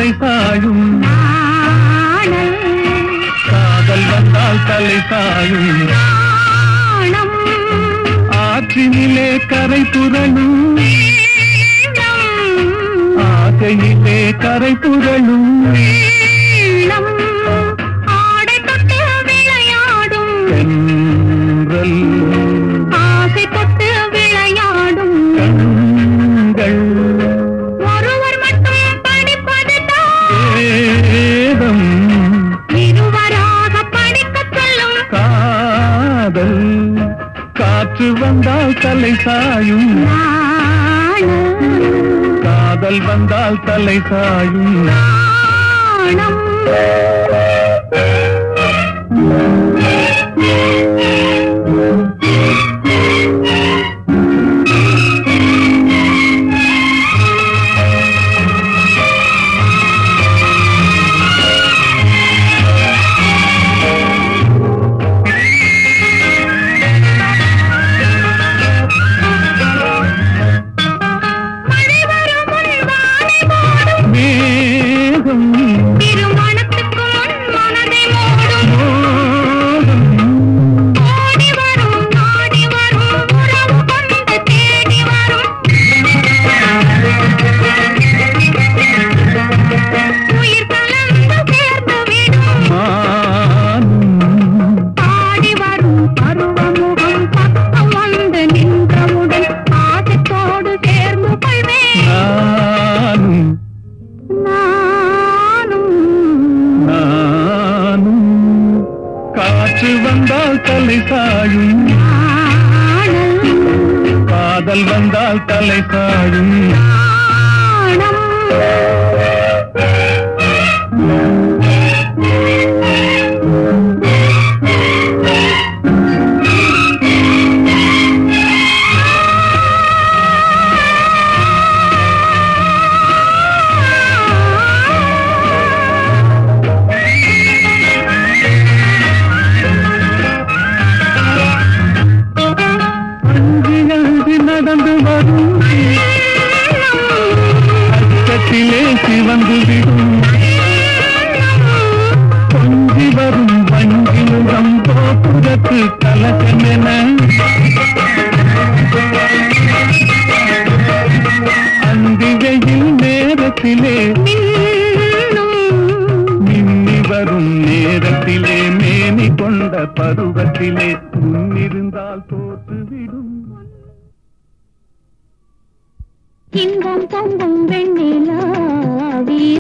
தலை சாயும் நாணல் காதல் வந்தால் தலை சாயும் நாணம் ஆற்றினிலே கரை புரளும் வீணம் ஆகையிலே கரை புரளும் உள்ளம் ஆடை தொட்டு விளையாடும் தென்றல் ஆசை தொட்டு விளையாடும் கண்கள் ஒருவர் மட்டும் படிப்பதுதான் வேதம் இருவராக படிக்கச் சொல்லும் காதல் காற்று வந்தால் தலை சாயும் நாணம் காதல் வந்தால் தலை சாயும் நாணம் மழை வரும் முன் வானை மூடும் மேகம் திருமணத்துக்கு முன் மனதை மூடும் மோகம் ஓடி வரும் நாடி வரும் உறவு கொண்டு தேடி வரும் உயிர் கலந்து சேர்த்து விடும் மானும் பாடி வரும் பருவமுகம் பக்கம் வந்து நின்றவுடன் ஆசத்தோடு சேர்ந்து கொள்வேன் நானும் நானும் நானும் காற்று வந்தால் தலை சாயும் நாணல் காதல் வந்தால் தலை சாயும் நாணம் அஞ்சு அஞ்சு நடந்து வரும் அச்சத்திலே சிவந்து விடும் கொஞ்சி வரும் வஞ்சி முகம் கோபுரத்து கலக்கமென அந்தி வெயில் நேரத்திலே மின்னும் மின்னி வரும் நேரத்திலே மேனி கொண்ட பருவத்திலே முன்னிருந்தால் தோற்றுவிடும் இன்பம் பொங்கும் வெண்ணிலா